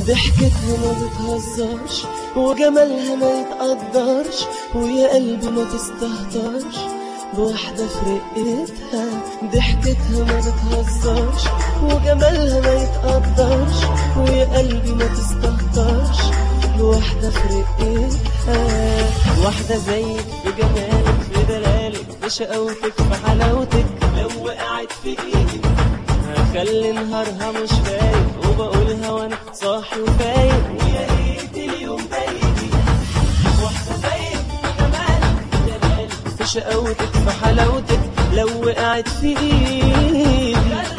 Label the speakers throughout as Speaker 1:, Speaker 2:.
Speaker 1: ضحكتها ما بتهزرش وجمالها ما يتقدرش ويا قلبي ما تستهترش بواحدة في رقتها ضحكتها ما بتهزرش وجمالها ما يتقدرش ويا قلبي ما تستهترش بواحدة في رقتها واحدة زيك بجمالك في دلالك بشقاوتك في حلاوتك لو وقعت في ايدي هخلي نهارها مش فايق وبقولها وانا صاحي وفايق ويا ريت اليوم ده يجي واحدة زيك بجمالك في دلالك في شقاوتك في حلاوتك لو وقعت في ايدي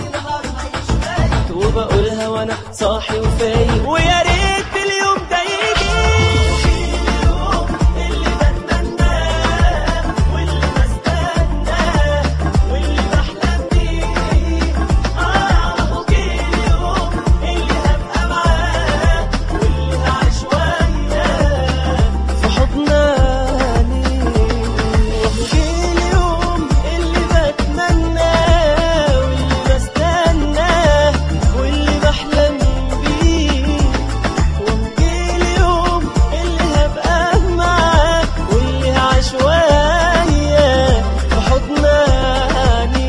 Speaker 1: وبقولها وانا صاحي وفايق ويا ريت اليوم ده يجي اليوم اللي بتمناه واللي بستناه واللي بحلم بيه اه وجه اليوم اللي هبقى معاه واللي هعيش وياه في حضناني وجه اليوم اللي بتمناه واللي بستناه واللي بحلم بيه وجه اليوم اللي هبقى معاك واللي هعيش وياه في حضناني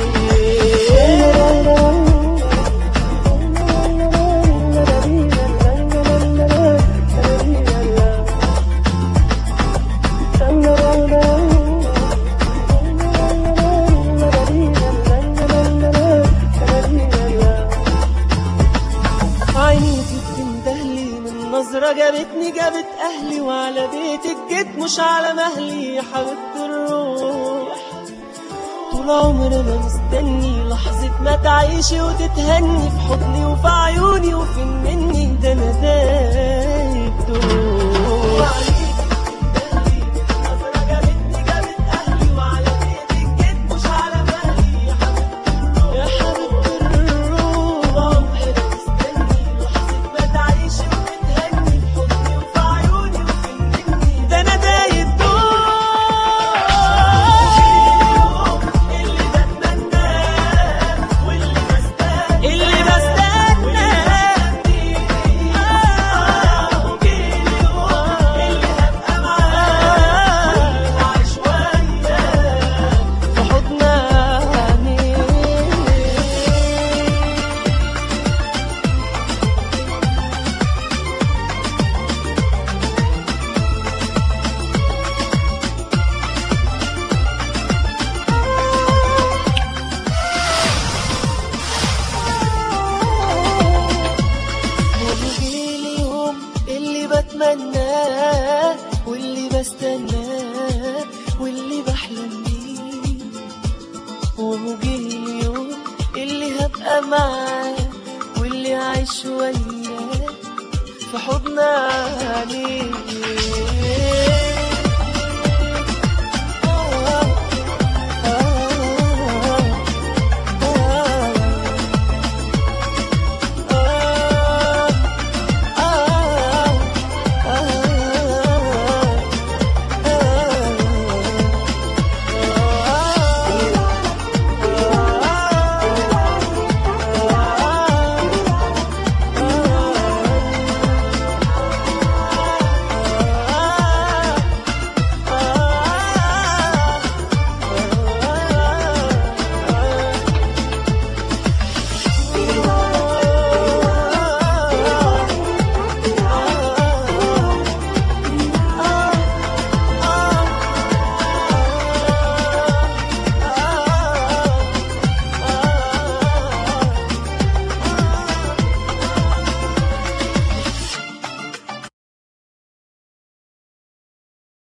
Speaker 1: عينيكي بتندهلي من نظرة جابتني جابت أهلي وعلى بيتك جيت مش على مهلي يا حبيبة الروح طول عمرنا مستني لحظة ما تعيشي وتتهني في حضني وفي عيوني وفي مني ده أنا دايب دوح يا حبيبة الروح ده انا دايب اللي بستناه في حضناني ويجي اليوم اللي بتمناه واللي بستناه واللي بحلم بيه وجه اليوم اللي هبقى معاه واللي عايش وياه في حضناني